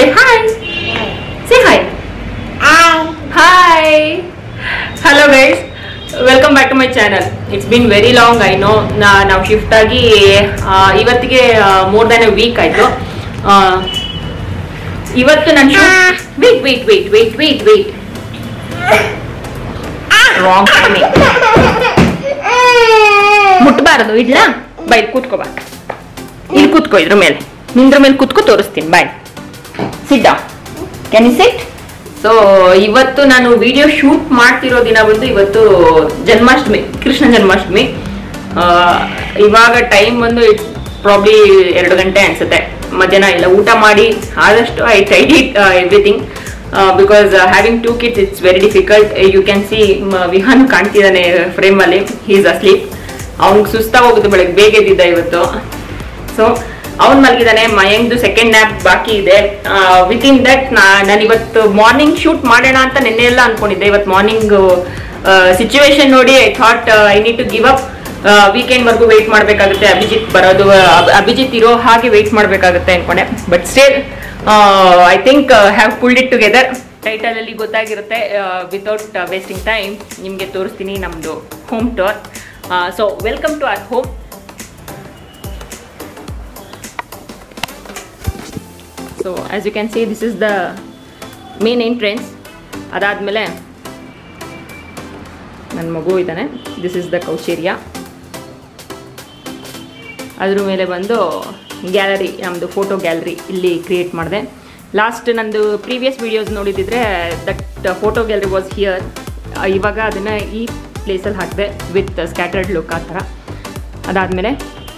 hi. Say hi. Hi. Hello guys. Welcome back to my channel it's been very long I know ನಾವು shift ಆಗಿ ಆ, ಇವತ್ತಿಗೆ more than A weak ಆಯ್ತು ಆ, ಇವತ್ತು ನಾನು wait wait wait wait wait wait wrong ಮುಟ್ಬಾರದು ಇಡ್ಲಾ ಬೈ ಕೂತ್ಕೋ ಬಾ ಇಲ್ಲಿ ಕೂತ್ಕೋ ಇದ್ರ ಮೇಲೆ ನಿಂದ್ರ ಮೇಲೆ ಕೂತ್ಕೋ ತೋರಿಸ್ತೀನಿ boy sit down can you sit so ಇವತ್ತು ನಾನು ವಿಡಿಯೋ ಶೂಟ್ ಮಾಡ್ತಿರೋ ದಿನ ಬಂದು ಇವತ್ತು ಜನ್ಮಾಷ್ಟಮಿ ಕೃಷ್ಣ ಜನ್ಮಾಷ್ಟಮಿ ಆ, ಇವಾಗ ಟೈಮ್ ಬಂದು ಇಟ್ಸ್ ಪ್ರಾಬ್ಲಿ ಎರಡು ಗಂಟೆ ಅನ್ಸುತ್ತೆ ಮಧ್ಯಾಹ್ನ ಎಲ್ಲ ಊಟ ಮಾಡಿ ಆದಷ್ಟು I tied it everything because having two kids it's very difficult you can see Vihaan ಕಾಣ್ತಿದ್ದಾನೆ ಫ್ರೇಮಲ್ಲಿ ಹೀಸ್ ಅಸ್ಲೀಪ್ ಅವ್ನಿಗೆ ಸುಸ್ತಾ ಹೋಗುತ್ತೆ ಬೆಳಗ್ಗೆ ಬೇಗ ಎದ್ದಿದ್ದ ಇವತ್ತು ಸೊ ಅವ್ನ್ ಮಲಗಿದಾನೆ ಮಯಂಗ್ದು ಸೆಕೆಂಡ್ ನ್ಯಾಪ್ ಬಾಕಿ ಇದೆ ವಿತ್ ಇನ್ ದಟ್ ನಾನು ಇವತ್ತು ಮಾರ್ನಿಂಗ್ ಶೂಟ್ ಮಾಡೋಣ ಅಂತ ನಿನ್ನೆ ಎಲ್ಲ ಅನ್ಕೊಂಡಿದ್ದೆ ಇವತ್ತು ಮಾರ್ನಿಂಗ್ ಸಿಚುವೇಶನ್ ನೋಡಿ I thought I need to give up weekend ವರ್ಗು ವೆಯ್ಟ್ ಮಾಡಬೇಕಾಗುತ್ತೆ ಅಭಿಜಿತ್ ಬರೋದು ಅಬ್- ಅಭಿಜಿತ್ ಇರೋ ಹಾಗೆ ವೆಯ್ಟ್ ಮಾಡಬೇಕಾಗುತ್ತೆ ಅನ್ಕೊಂಡೆ but still I think have pulled it together title ಅಲ್ಲಿ ಗೊತ್ತಾಗಿರುತ್ತೆ ವಿತೌಟ್ ವೇಸ್ಟಿಂಗ್ ಟೈಮ್ ನಿಮಗೆ ತೋರಿಸ್ತೀನಿ ನಮ್ಮದು home tour so welcome to our home so as you can see this is the main entrance ಅದಾದಮೇಲೆ ನನ್ನ ಮಗು ಇದ್ದಾನೆ ದಿಸ್ ಇಸ್ ದ ಕೌಚೇರಿಯಾ ಅದ್ರ ಮೇಲೆ ಬಂದು ಗ್ಯಾಲರಿ ನಮ್ಮದು ಫೋಟೋ ಗ್ಯಾಲರಿ ಇಲ್ಲಿ ಕ್ರಿಯೇಟ್ ಮಾಡಿದೆ ಲಾಸ್ಟ್ ನಂದು ಪ್ರೀವಿಯಸ್ ವಿಡಿಯೋಸ್ ನೋಡಿದಿದ್ರೆ that photo gallery was here ಇವಾಗ ಅದನ್ನು ಈ ಪ್ಲೇಸಲ್ಲಿ ಹಾಕಿದೆ ವಿತ್ ಸ್ಕ್ಯಾಟರ್ಡ್ ಲುಕ್ ಆ ಥರ ಅದಾದಮೇಲೆ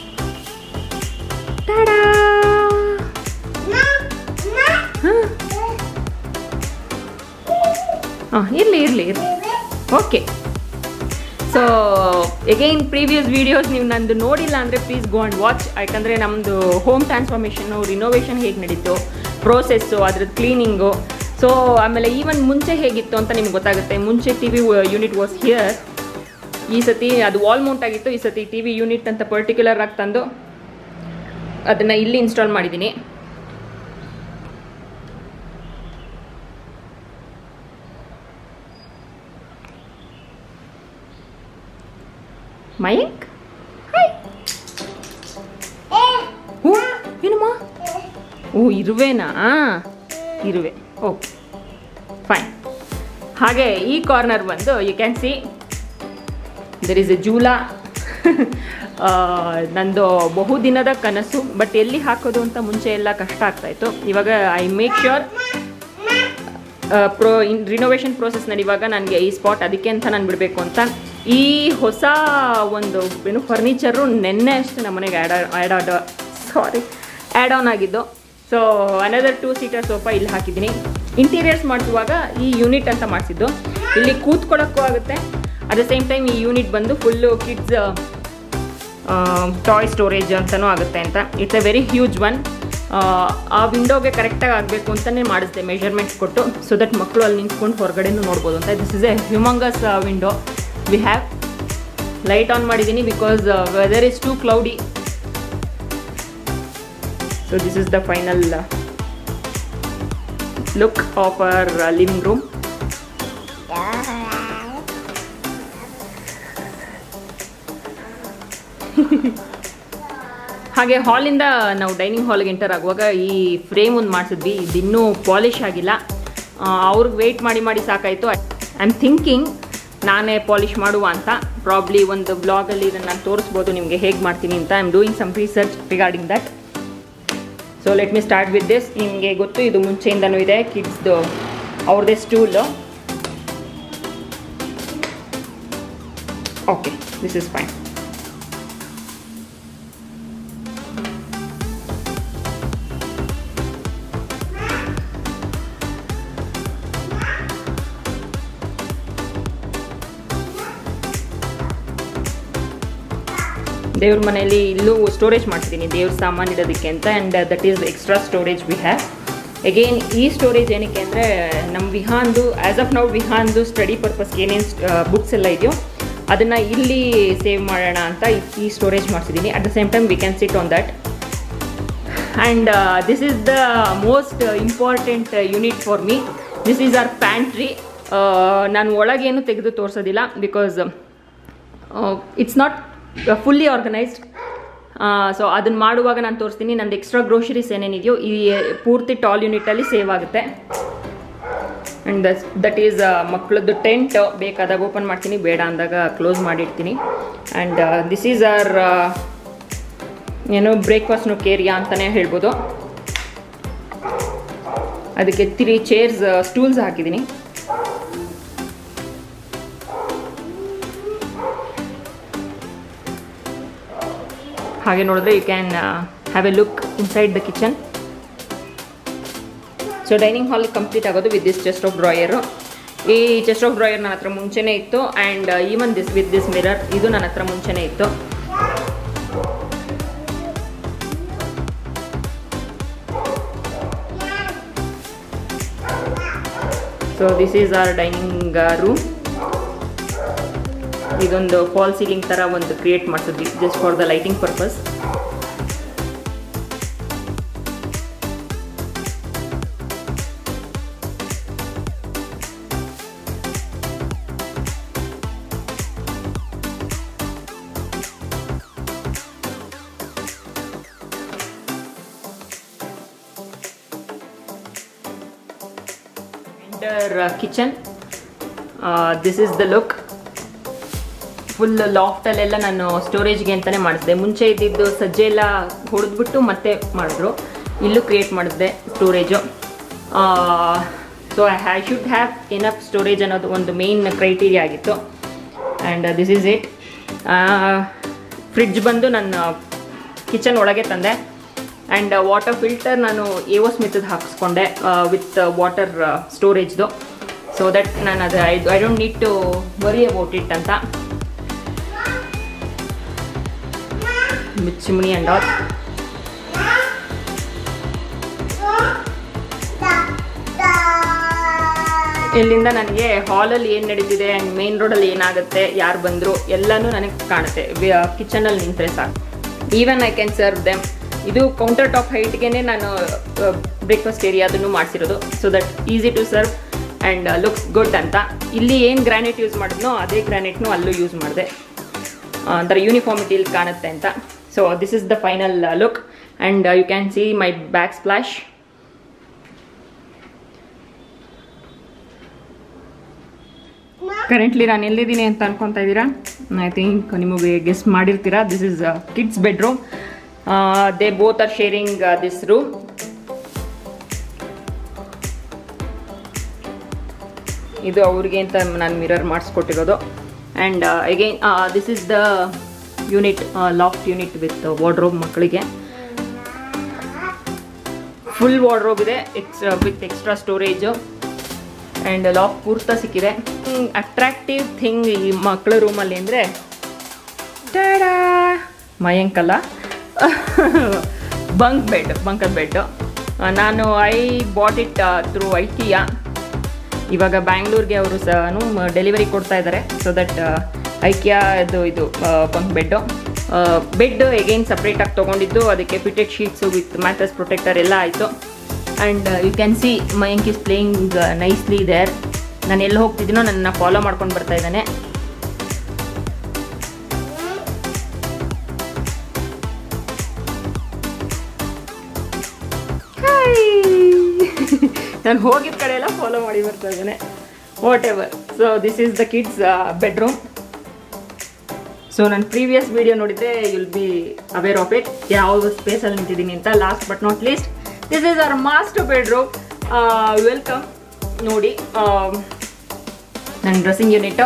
ಹಾಂ ಇರಲಿ ಇರಲಿ ಇರಲಿ okay so again previous videos ನೀವು ನಂದು ನೋಡಿಲ್ಲ ಅಂದರೆ ಪ್ಲೀಸ್ ಗೋ ಆ್ಯಂಡ್ ವಾಚ್ ಯಾಕಂದರೆ ನಮ್ಮದು ಹೋಮ್ ಟ್ರಾನ್ಸ್ಫಾರ್ಮೇಷನು ರಿನೋವೇಷನ್ ಹೇಗೆ ನಡೀತು ಪ್ರೋಸೆಸ್ಸು ಅದ್ರದ್ದು ಕ್ಲೀನಿಂಗು ಸೊ ಆಮೇಲೆ ಈವನ್ ಮುಂಚೆ ಹೇಗಿತ್ತು ಅಂತ ನಿಮ್ಗೆ ಗೊತ್ತಾಗುತ್ತೆ ಮುಂಚೆ T V unit was here ಈ ಸತಿ ಅದು ವಾಲ್ ಮೌಂಟ್ ಆಗಿತ್ತು ಈ ಸತಿ ಟಿ ವಿ ಯೂನಿಟ್ ಅಂತ ಪರ್ಟಿಕ್ಯುಲರ್ ಆಗಿ ತಂದು ಅದನ್ನು ಇಲ್ಲಿ ಇನ್ಸ್ಟಾಲ್ ಮಾಡಿದ್ದೀನಿ ಮಯಂಕ್ ಹಾಯ್ ಓ ಏನಮ್ಮ ಓ ಇರುವೆನಾ ಇರುವೆ ಓಕೆ ಫೈನ್ ಹಾಗೆ ಈ ಕಾರ್ನರ್ ಬಂದು you can see there is a jhula ನಂದು ಬಹುದಿನದ ಕನಸು ಬಟ್ ಎಲ್ಲಿ ಹಾಕೋದು ಅಂತ ಮುಂಚೆ ಎಲ್ಲ ಕಷ್ಟ ಆಗ್ತಾಯಿತ್ತು ಇವಾಗ I make sure pro in renovation process ನಡೆಯುವಾಗ ನನಗೆ ಈ ಸ್ಪಾಟ್ ಅದಕ್ಕೆ ಅಂತ ನಾನು ಬಿಡಬೇಕು ಅಂತ ಈ ಹೊಸ ಒಂದು ಏನು ಫರ್ನಿಚರು ನೆನ್ನೆ ಅಷ್ಟೇ ನಮ್ಮ ಮನೆಗೆ ಆ್ಯಡ್ ಆ್ಯಡ್ ಆಡ ಸಾರಿ ಆ್ಯಡ್ ಆನ್ ಆಗಿದ್ದು so another two seater sofa ಇಲ್ಲಿ ಹಾಕಿದ್ದೀನಿ ಇಂಟೀರಿಯರ್ಸ್ ಮಾಡಿಸುವಾಗ ಈ ಯೂನಿಟ್ ಅಂತ ಮಾಡಿಸಿದ್ದು ಇಲ್ಲಿ ಕೂತ್ಕೊಳ್ಳೋಕ್ಕೂ ಆಗುತ್ತೆ ಅಟ್ ದ ಸೇಮ್ ಟೈಮ್ ಈ ಯೂನಿಟ್ ಬಂದು ಫುಲ್ಲು ಕಿಡ್ಸ್ ಟಾಯ್ ಸ್ಟೋರೇಜ್ ಅಂತಲೂ ಆಗುತ್ತೆ ಅಂತ it's a very huge one ಆ ವಿಂಡೋಗೆ ಕರೆಕ್ಟಾಗಿ ಆಗಬೇಕು ಅಂತಲೇ ಮಾಡಿಸಿದೆ ಮೆಷರ್ಮೆಂಟ್ಸ್ ಕೊಟ್ಟು ಸೊ ದಟ್ ಮಕ್ಕಳು ಅಲ್ಲಿ ನಿಂತ್ಕೊಂಡು ಹೊರಗಡೆನೂ ನೋಡ್ಬೋದು ಅಂತ this is a humungous window we have light on ಮಾಡಿದ್ದೀನಿ because weather is too cloudy so this is the final look of our living room ಹಾಗೆ ಹಾಲಿಂದ ನಾವು ಡೈನಿಂಗ್ ಹಾಲ್ಗೆ ಎಂಟರ್ ಆಗುವಾಗ ಈ ಫ್ರೇಮ್ ಒಂದು ಮಾಡಿಸಿದ್ವಿ ಇದು ಇನ್ನೂ ಪಾಲಿಷ್ ಆಗಿಲ್ಲ ಅವ್ರಿಗೆ ವೆಯ್ಟ್ ಮಾಡಿ ಮಾಡಿ ಸಾಕಾಯಿತು ಐ ಆಮ್ ಥಿಂಕಿಂಗ್ ನಾನೇ ಪಾಲಿಷ್ ಮಾಡುವ ಅಂತ ಪ್ರಾಬ್ಲಿ ಒಂದು ಬ್ಲಾಗಲ್ಲಿ ಇದನ್ನು ನಾನು ತೋರಿಸ್ಬೋದು ನಿಮಗೆ ಹೇಗೆ ಮಾಡ್ತೀನಿ ಅಂತ I am doing some research regarding that so let me start with this ನಿಮಗೆ ಗೊತ್ತು ಇದು ಮುಂಚೆಯಿಂದನೂ ಇದೆ ಕಿಡ್ಸ್ದು ಅವ್ರದ್ದೇ stool okay this is fine ದೇವ್ರ ಮನೆಯಲ್ಲಿ ಇಲ್ಲೂ ಸ್ಟೋರೇಜ್ ಮಾಡ್ತಿದ್ದೀನಿ ದೇವ್ರ ಸಾಮಾನು ಇಡೋದಕ್ಕೆ ಅಂತ and that is extra storage we have again ಈ ಸ್ಟೋರೇಜ್ ಏನಕ್ಕೆ ಅಂದರೆ ನಮ್ಮ ವಿಹಾನ್ದು ಆ್ಯಸ್ ಆಫ್ ನೌ ವಿಹಾನ್ದು ಸ್ಟಡಿ ಪರ್ಪಸ್ಗೆ ಏನೇನು ಬುಕ್ಸ್ ಎಲ್ಲ ಇದೆಯೋ ಅದನ್ನು ಇಲ್ಲಿ ಸೇವ್ ಮಾಡೋಣ ಅಂತ ಈ- ಈ ಸ್ಟೋರೇಜ್ ಮಾಡಿಸಿದ್ದೀನಿ at the same time we can sit on that and this is the most important unit for me this is our pantry ನಾನು ಒಳಗೇನು ತೆಗೆದು ತೋರಿಸೋದಿಲ್ಲ because it's not fully organised so ಅದನ್ನು ಮಾಡುವಾಗ ನಾನು ತೋರಿಸ್ತೀನಿ ನಂದು ಎಕ್ಸ್ಟ್ರಾ ಗ್ರೋಷರೀಸ್ ಏನೇನಿದೆಯೋ ಈ ಪೂರ್ತಿ ಟಾಲ್ ಯೂನಿಟಲ್ಲಿ ಸೇವ್ ಆಗುತ್ತೆ ಆ್ಯಂಡ್ ದಸ್ ದಟ್ ಈಸ್ ಮಕ್ಕಳದ್ದು ಟೆಂಟ್ ಬೇಕಾದಾಗ ಓಪನ್ ಮಾಡ್ತೀನಿ ಬೇಡ ಅಂದಾಗ ಕ್ಲೋಸ್ ಮಾಡಿರ್ತೀನಿ ಆ್ಯಂಡ್ ದಿಸ್ ಈಸ್ ಆರ್ ಏನೋ ಬ್ರೇಕ್ಫಾಸ್ಟ್ ಕೇರಿಯಾ ಅಂತಲೇ ಹೇಳ್ಬೋದು ಅದಕ್ಕೆ ತ್ರೀ ಚೇರ್ಸ್ ಸ್ಟೂಲ್ಸ್ ಹಾಕಿದ್ದೀನಿ ಹಾಗೆ ನೋಡಿದ್ರೆ you can have a look inside the kitchen so dining hall complete ಆಗೋದು with this chest of drawer ಈ ಚೆಸ್ಟ್ ಆಫ್ ಡ್ರಾಯರ್ ನನ್ನ ಹತ್ರ ಮುಂಚೆನೇ ಇತ್ತು and even this with this mirror ಇದು ನನ್ನ ಹತ್ರ ಮುಂಚೆನೇ ಇತ್ತು so this is our dining room ಇದೊಂದು ಫಾಲ್ ಸೀಲಿಂಗ್ ಥರ ಒಂದು ಕ್ರಿಯೇಟ್ ಮಾಡಿಸಿದ್ವಿ just for the lighting purpose enter kitchen this is the look full ಲಾಫ್ಟಲ್ಲೆಲ್ಲ ನಾನು ಸ್ಟೋರೇಜ್ಗೆ ಅಂತಲೇ ಮಾಡಿಸಿದೆ ಮುಂಚೆ ಇದ್ದಿದ್ದು ಸಜ್ಜೆ ಎಲ್ಲ ಹೊಡೆದ್ಬಿಟ್ಟು ಮತ್ತೆ ಮಾಡಿದ್ರು ಇಲ್ಲೂ ಕ್ರಿಯೇಟ್ ಮಾಡಿದೆ storage so I should have enough storage ಅನ್ನೋದು ಒಂದು ಮೇನ್ ಕ್ರೈಟೀರಿಯಾ ಆಗಿತ್ತು and this is it fridge ಬಂದು ನನ್ನ ಕಿಚನ್ ಒಳಗೆ ತಂದೆ ಆ್ಯಂಡ್ ವಾಟರ್ ಫಿಲ್ಟರ್ ನಾನು ಎವೋ ಸ್ಮಿತದ್ದು ಹಾಕಿಸ್ಕೊಂಡೆ ವಿತ್ ವಾಟರ್ ಸ್ಟೋರೇಜ್ದು ಸೊ ದಟ್ ನಾನು ಅದು I I don't need to worry about it ಅಂತ ಚಿಮ್ನಿ ಆ್ಯಂಡ್ ಆಲ್ ಇಲ್ಲಿಂದ ನನಗೆ ಹಾಲಲ್ಲಿ ಏನು ನಡೀತಿದೆ ಆ್ಯಂಡ್ ಮೇನ್ ರೋಡಲ್ಲಿ ಏನಾಗುತ್ತೆ ಯಾರು ಬಂದರು ಎಲ್ಲನೂ ನನಗೆ ಕಾಣುತ್ತೆ ಕಿಚನಲ್ಲಿ ನಿಂತರೆ ಸಾಕು even I can serve them ಇದು ಕೌಂಟರ್ ಟಾಪ್ ಹೈಟ್ಗೆ ನಾನು ಬ್ರೇಕ್ಫಾಸ್ಟ್ ಏರಿಯಾದನ್ನು ಮಾಡಿಸಿರೋದು so that easy to serve and looks good ಅಂತ ಇಲ್ಲಿ ಏನು ಗ್ರಾನೈಟ್ ಯೂಸ್ ಮಾಡಿದ್ನೋ ಅದೇ ಗ್ರಾನೈಟ್ನು ಅಲ್ಲೂ ಯೂಸ್ ಮಾಡಿದೆ ಒಂಥರ ಯೂನಿಫಾರ್ಮಿಟಿ ಇಲ್ಲಿ ಕಾಣುತ್ತೆ ಅಂತ so this is the final look and you can see my back splash currently ನಾನು ಎಲ್ಲಿದ್ದೀನಿ ಅಂತ ಅನ್ಕೊತಾ ಇದ್ದೀರಾ ಐ ಥಿಂಕ್ ನಿಮಗೆ ಗೆಸ್ಟ್ ಮಾಡಿರ್ತೀರಾ this is kids bedroom they both are sharing this room ಇದು ಅವ್ರಿಗೆ ಅಂತ ನಾನು ಮಿರರ್ ಮಾಡಿಸ್ಕೊಟ್ಟಿರೋದು and again this is the unit loft unit with wardrobe ಮಕ್ಕಳಿಗೆ ಫುಲ್ ವಾರ್ಡ್ರೋಬ್ ಇದೆ extra with extra storage and lock ಪೂರ್ತ ಸಿಕ್ಕಿದೆ ಅಟ್ರಾಕ್ಟಿವ್ ಥಿಂಗ್ ಈ ಮಕ್ಕಳ ರೂಮಲ್ಲಿ ಅಂದರೆ ಮಯಂಕಲ್ಲ ಬಂಕ್ ಬೆಡ್ ಬಂಕರ್ ಬೆಡ್ಡು ನಾನು I bought it through IKEA ಇವಾಗ ಬ್ಯಾಂಗ್ಳೂರ್ಗೆ ಅವರು ಸಹ ಡೆಲಿವರಿ ಕೊಡ್ತಾ ಇದ್ದಾರೆ ಸೊ ದಟ್ ಐಕಿಯಾ ಇದು ಇದು ಬಂಕ್ ಬೆಡ್ಡು ಬೆಡ್ ಎಗೈನ್ ಸಪ್ರೇಟಾಗಿ ತೊಗೊಂಡಿದ್ದು ಅದಕ್ಕೆ fitted sheets with mattress protector ಎಲ್ಲ ಆಯಿತು and you can see Mayank is playing nicely there ನಾನು ಎಲ್ಲಿ ಹೋಗ್ತಿದ್ದೀನೋ ನನ್ನ ಫಾಲೋ ಮಾಡ್ಕೊಂಡು ಬರ್ತಾ ಇದ್ದಾನೆ ನಾನು ಹೋಗಿದ ಕಡೆ ಎಲ್ಲ ಫಾಲೋ ಮಾಡಿ ಬರ್ತಾ ಇದ್ದಾನೆ whatever so this is the kids bedroom so ನನ್ನ ಪ್ರೀವಿಯಸ್ ವಿಡಿಯೋ ನೋಡಿದರೆ you'll be aware of it ಯಾವ ಸ್ಪೇಸಲ್ಲಿ ನಿಂತಿದ್ದೀನಿ ಅಂತ last but not least this is our master bedroom welcome ನೋಡಿ ನನ್ನ dressing unit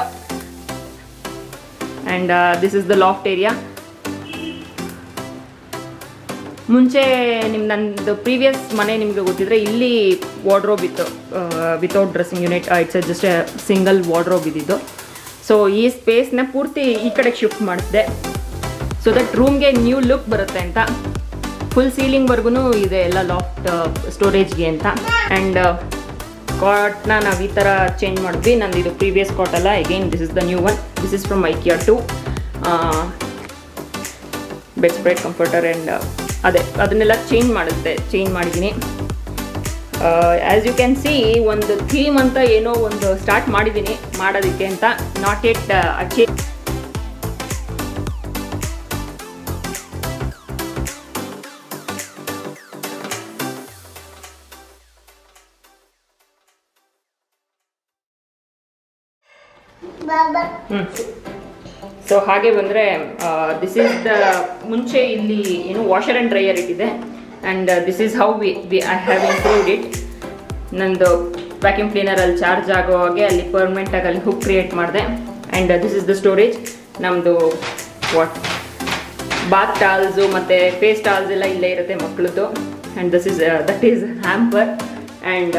and this is the loft area ಮುಂಚೆ ನಿಮ್ಮ ನಂದು ಪ್ರೀವಿಯಸ್ ಮನೆ ನಿಮಗೆ ಗೊತ್ತಿದ್ರೆ ಇಲ್ಲಿ ವಾರ್ಡ್ರೋಬ್ ಇತ್ತು without dressing unit it's just single wardrobe ಇದ್ದಿದ್ದು ಸೊ ಈ ಸ್ಪೇಸ್ನ ಪೂರ್ತಿ ಈ ಕಡೆ ಶಿಫ್ಟ್ ಮಾಡಿಸಿದೆ ಸೊ ದಟ್ ರೂಮ್ಗೆ ನ್ಯೂ ಲುಕ್ ಬರುತ್ತೆ ಅಂತ ಫುಲ್ ಸೀಲಿಂಗ್ವರೆಗೂ ಇದೆ ಎಲ್ಲ ಲಾಫ್ಟ್ ಸ್ಟೋರೇಜ್ಗೆ ಅಂತ ಆ್ಯಂಡ್ ಕಾಟ್ನ ನಾವು ಈ ಥರ ಚೇಂಜ್ ಮಾಡಿದ್ವಿ ನಂದು ಇದು ಪ್ರೀವಿಯಸ್ ಕಾಟ್ ಅಲ್ಲ again this is the new one this is from IKEA to bed spread comforter and ಅದೇ ಅದನ್ನೆಲ್ಲ ಚೇಂಜ್ ಮಾಡುತ್ತೆ ಚೇಂಜ್ ಮಾಡಿದ್ದೀನಿ ಆ್ಯಸ್ ಯು ಕ್ಯಾನ್ ಸಿ ಒಂದು ಥೀಮ್ ಅಂತ ಏನೋ ಒಂದು ಸ್ಟಾರ್ಟ್ ಮಾಡಿದ್ದೀನಿ ಮಾಡೋದಕ್ಕೆ ಅಂತ ನಾಟ್ ಎಟ್ ಅಚೀವ್ ಸೊ ಹಾಗೆ ಬಂದರೆ ದಿಸ್ ಈಸ್ ದ ಮುಂಚೆ ಇಲ್ಲಿ ಏನು ವಾಷರ್ ಆ್ಯಂಡ್ ಡ್ರೈಯರ್ ಇಟ್ಟಿದೆ and this is how we we I have improved it ನಂದು ವ್ಯಾಕ್ಯೂಮ್ ಕ್ಲೀನರಲ್ಲಿ ಚಾರ್ಜ್ ಆಗೋ ಹಾಗೆ ಅಲ್ಲಿ ಪರ್ಮನೆಂಟಾಗಿ ಅಲ್ಲಿ ಹುಕ್ ಕ್ರಿಯೇಟ್ ಮಾಡಿದೆ and this is the storage ನಮ್ಮದು ವಾಟ್ ಬಾತ್ ಟಾಲ್ಸು ಮತ್ತು ಫೇಸ್ ಟಾಲ್ಸ್ ಎಲ್ಲ ಇಲ್ಲೇ ಇರುತ್ತೆ ಮಕ್ಕಳದ್ದು and this is that is hamper and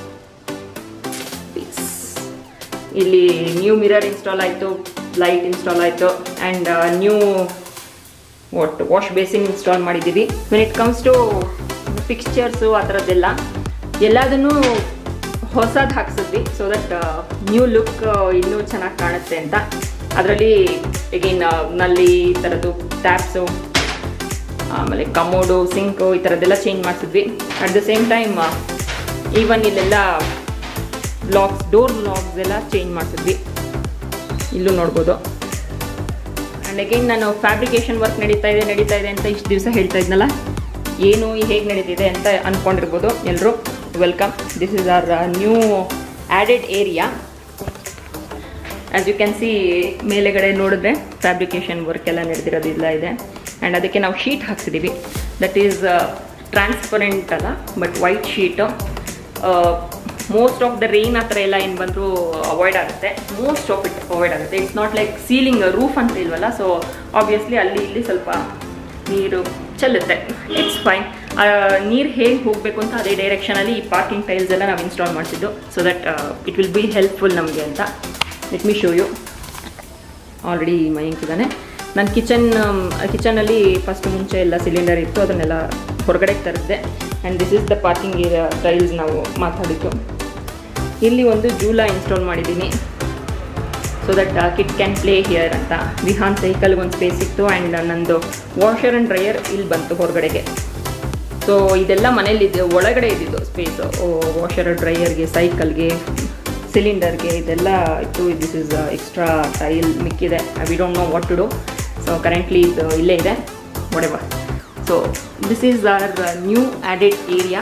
ಇಲ್ಲಿ ನ್ಯೂ ಮಿರರ್ ಇನ್ಸ್ಟಾಲ್ ಆಯಿತು ಲೈಟ್ ಇನ್ಸ್ಟಾಲ್ ಆಯಿತು and new what wash basin install ಮಾಡಿದ್ದೀವಿ when it comes to fixtures ಆ ಥರದ್ದೆಲ್ಲ ಎಲ್ಲದನ್ನು ಹೊಸದು ಹಾಕ್ಸಿದ್ವಿ ಸೊ ದಟ್ ನ್ಯೂ ಲುಕ್ ಇನ್ನೂ ಚೆನ್ನಾಗಿ ಕಾಣುತ್ತೆ ಅಂತ ಅದರಲ್ಲಿ ಈಗಿನ ನಲ್ಲಿ ಈ ಥರದ್ದು ಟ್ಯಾಪ್ಸು ಆಮೇಲೆ ಕಮೋಡು ಸಿಂಕು ಈ ಥರದ್ದೆಲ್ಲ ಚೇಂಜ್ ಮಾಡಿಸಿದ್ವಿ at the same time even ಇಲ್ಲೆಲ್ಲ ಬ್ಲಾಕ್ಸ್ ಡೋರ್ ಬ್ಲಾಕ್ಸ್ ಎಲ್ಲ ಚೇಂಜ್ ಮಾಡಿಸಿದ್ವಿ ಇಲ್ಲೂ ನೋಡ್ಬೋದು ಆ್ಯಂಡ್ ಅಗೈನ್ ನಾನು ಫ್ಯಾಬ್ರಿಕೇಶನ್ ವರ್ಕ್ ನಡೀತಾ ಇದೆ ನಡೀತಾ ಇದೆ ಅಂತ ಇಷ್ಟು ದಿವಸ ಹೇಳ್ತಾ ಇದ್ನಲ್ಲ ಏನು ಹೇಗೆ ನಡೀತಿದೆ ಅಂತ ಅಂದ್ಕೊಂಡಿರ್ಬೋದು ಎಲ್ಲರೂ welcome this is our new added area as you can see ಮೇಲೆಗಡೆ ನೋಡಿದ್ರೆ ಫ್ಯಾಬ್ರಿಕೇಶನ್ ವರ್ಕ್ ಎಲ್ಲ ನಡೆದಿರೋದಿಲ್ಲ ಇದೆ ಆ್ಯಂಡ್ ಅದಕ್ಕೆ ನಾವು ಶೀಟ್ ಹಾಕ್ಸಿದ್ದೀವಿ ದಟ್ ಈಸ್ ಟ್ರಾನ್ಸ್ಪರೆಂಟ್ ಅಲ್ಲ but white sheet most of the rain ಆ ಥರ ಎಲ್ಲ ಏನು ಬಂದರೂ ಅವಾಯ್ಡ್ ಆಗುತ್ತೆ ಮೋಸ್ಟ್ ಆಫ್ ಇಟ್ ಅವಾಯ್ಡ್ ಆಗುತ್ತೆ it's not like ceiling roof ಅಂತ ಇಲ್ವಲ್ಲ ಸೊ ಆಬ್ವಿಯಸ್ಲಿ ಅಲ್ಲಿ ಇಲ್ಲಿ ಸ್ವಲ್ಪ ನೀರು ಚೆಲ್ಲುತ್ತೆ ಇಟ್ಸ್ ಫೈನ್ ನೀರು ಹೇಗೆ ಹೋಗಬೇಕು ಅಂತ ಅದೇ ಡೈರೆಕ್ಷನಲ್ಲಿ ಈ ಪಾರ್ಕಿಂಗ್ ಟೈಲ್ಸ್ ಎಲ್ಲ ನಾವು ಇನ್ಸ್ಟಾಲ್ ಮಾಡಿಸಿದ್ದು so that it will be helpful ನಮಗೆ ಅಂತ let me show you already ಮಯಂಕಿದ್ದಾನೆ ನಾನು ಕಿಚನ್ ಕಿಚನಲ್ಲಿ ಫಸ್ಟ್ ಮುಂಚೆ ಎಲ್ಲ ಸಿಲಿಂಡರ್ ಇತ್ತು ಅದನ್ನೆಲ್ಲ ಹೊರಗಡೆ ತರಿಸಿದೆ and this is the parking area tiles ನಾವು ಮಾತಾಡಿದ್ದು ಇಲ್ಲಿ ಒಂದು ಜೂಲ ಇನ್ಸ್ಟಾಲ್ ಮಾಡಿದ್ದೀನಿ so that kid can play here ಅಂತ ವಿಹಾನ್ ಸೈಕಲ್ಗೆ ಒಂದು ಸ್ಪೇಸ್ ಇತ್ತು ಆ್ಯಂಡ್ ನಂದು ವಾಷರ್ ಆ್ಯಂಡ್ ಡ್ರೈಯರ್ ಇಲ್ಲಿ ಬಂತು ಹೊರಗಡೆಗೆ ಸೊ ಇದೆಲ್ಲ ಮನೇಲಿ ಇದೆ ಒಳಗಡೆ ಇದ್ದಿದ್ದು ಸ್ಪೇಸು ವಾಷರ್ ಡ್ರೈಯರ್ಗೆ ಸೈಕಲ್ಗೆ ಸಿಲಿಂಡರ್ಗೆ ಇದೆಲ್ಲ ಇತ್ತು ದಿಸ್ ಇಸ್ ಎಕ್ಸ್ಟ್ರಾ ಟೈಲ್ ಮಿಕ್ಕಿದೆ we don't know what to do so currently ಇದು ಇಲ್ಲೇ ಇದೆ ಒಡೆವ so this is our new added area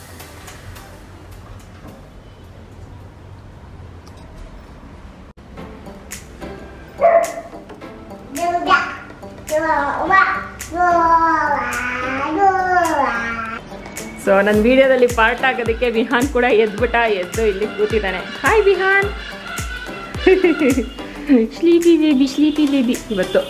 so ನನ್ನ ವಿಡಿಯೋದಲ್ಲಿ ಪಾರ್ಟ್ ಆಗೋದಕ್ಕೆ ವಿಹಾನ್ ಕೂಡ ಎದ್ಬಿಟ್ಟ ಎದ್ದು ಇಲ್ಲಿ ಕೂತಿದ್ದಾನೆ hi Vihaan sleepy baby sleepy baby ಇವತ್ತು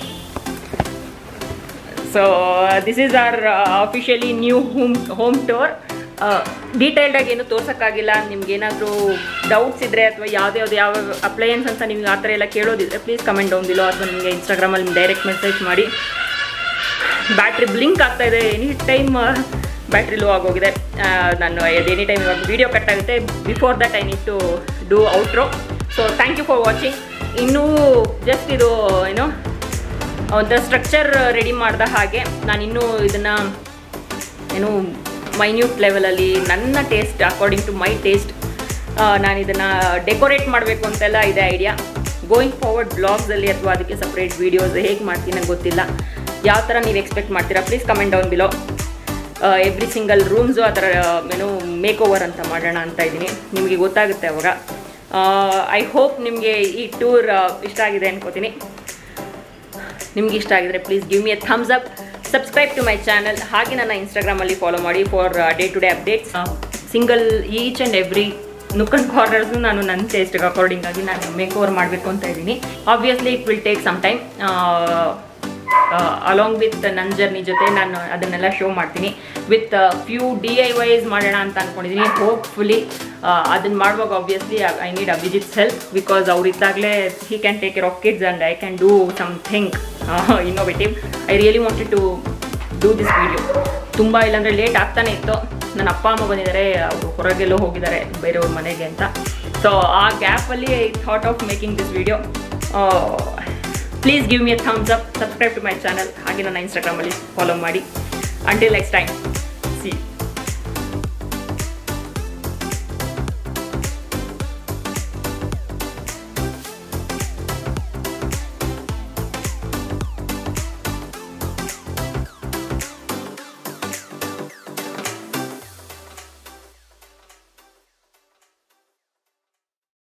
so this is our officially new home home tour ಡೀಟೇಲ್ಡಾಗಿ ಏನು ತೋರ್ಸೋಕ್ಕಾಗಿಲ್ಲ ನಿಮ್ಗೆ ಏನಾದರೂ ಡೌಟ್ಸ್ ಇದ್ದರೆ ಅಥವಾ ಯಾವುದೇ ಯಾವ್ದು ಯಾವ ಅಪ್ಲಯನ್ಸ್ ಅಂತ ನಿಮ್ಗೆ ಆ ಥರ ಎಲ್ಲ ಕೇಳೋದಿದ್ರೆ ಪ್ಲೀಸ್ ಕಮೆಂಟ್ ಡೌನ್ ಬಿಲೋ ಅಥವಾ ನಿಮಗೆ ಇನ್ಸ್ಟಾಗ್ರಾಮಲ್ಲಿ ಡೈರೆಕ್ಟ್ ಮೆಸೇಜ್ ಮಾಡಿ ಬ್ಯಾಟ್ರಿ ಬ್ಲಿಂಕ್ ಆಗ್ತಾ ಇದೆ ಎನಿ ಟೈಮ್ ಬ್ಯಾಟ್ರಿ ಲೋ ಆಗೋಗಿದೆ ಆ, ನಾನು ಎನಿ ಟೈಮ್ ಇವಾಗ ವೀಡಿಯೋ ಕಟ್ ಆಗುತ್ತೆ before that I need to do outro so thank you for watching ಇನ್ನೂ ಜಸ್ಟ್ ಇದು ಏನು ಒಂಥರ ಸ್ಟ್ರಕ್ಚರ್ ರೆಡಿ ಮಾಡಿದ ಹಾಗೆ ನಾನು ಇನ್ನೂ ಇದನ್ನು ಏನು ಮೈನ್ಯೂಟ್ ಲೆವೆಲಲ್ಲಿ ನನ್ನ taste according to my taste ನಾನು ಇದನ್ನು ಡೆಕೋರೇಟ್ ಮಾಡಬೇಕು ಅಂತೆಲ್ಲ ಇದೆ ಐಡಿಯಾ ಗೋಯಿಂಗ್ ಫಾರ್ವರ್ಡ್ ಬ್ಲಾಗ್ಸಲ್ಲಿ ಅಥವಾ ಅದಕ್ಕೆ ಸಪ್ರೇಟ್ ವೀಡಿಯೋಸ್ ಹೇಗೆ ಮಾಡ್ತೀನಿ ನಂಗೆ ಗೊತ್ತಿಲ್ಲ ಯಾವ ಥರ ನೀವು ಎಕ್ಸ್ಪೆಕ್ಟ್ ಮಾಡ್ತೀರಾ please comment down below every single rooms ಆ ಥರ ಏನು ಮೇಕ್ ಓವರ್ ಅಂತ ಮಾಡೋಣ ಅಂತ ಇದ್ದೀನಿ ನಿಮಗೆ ಗೊತ್ತಾಗುತ್ತೆ ಅವಾಗ ಐ ಹೋಪ್ ನಿಮಗೆ ಈ ಟೂರ್ ಇಷ್ಟ ಆಗಿದೆ ಅನ್ಕೋತೀನಿ ನಿಮ್ಗೆ ಇಷ್ಟ ಆಗಿದ್ರೆ please give me a thumbs up subscribe to my channel ಹಾಗೆ ನನ್ನ ಇನ್ಸ್ಟಾಗ್ರಾಮಲ್ಲಿ ಫಾಲೋ ಮಾಡಿ for day to day updates single each and every nook and ಕಾರ್ನರ್ಸ್ನು ನಾನು ನನ್ನ ಟೇಸ್ಟ್ಗೆ ಅಕಾರ್ಡಿಂಗ್ ಆಗಿ ನಾನು ಮೇಕ್ ಓವರ್ ಮಾಡಬೇಕು ಅಂತ ಇದ್ದೀನಿ obviously it will take some time along with ನನ್ನ ಜರ್ನಿ ಜೊತೆ ನಾನು ಅದನ್ನೆಲ್ಲ ಶೋ ಮಾಡ್ತೀನಿ with few D I Ys ಮಾಡೋಣ ಅಂತ ಅಂದ್ಕೊಂಡಿದ್ದೀನಿ ಹೋಪ್ಫುಲಿ ಅದನ್ನು ಮಾಡುವಾಗ obviously I need Abhijit's help because ಅವ್ರು ಇದ್ದಾಗಲೇ he can take care of kids and I can do something innovative I really wanted to do this video ತುಂಬ ಇಲ್ಲಾಂದರೆ ಲೇಟ್ ಆಗ್ತಾನೆ ಇತ್ತು ನನ್ನ ಅಪ್ಪ ಅಮ್ಮ ಬಂದಿದ್ದಾರೆ ಅವರು ಹೊರಗೆಲ್ಲೋ ಹೋಗಿದ್ದಾರೆ ಬೇರೆಯವ್ರ ಮನೆಗೆ ಅಂತ ಸೊ ಆ ಗ್ಯಾಪಲ್ಲಿ I thought of making this video please give me a thumbs up subscribe to my channel ಹಾಗೆ ನನ್ನ ಇನ್ಸ್ಟಾಗ್ರಾಮಲ್ಲಿ ಫಾಲೋ ಮಾಡಿ ಅಂಟಿಲ್ ನೆಕ್ಸ್ಟ್ ಟೈಮ್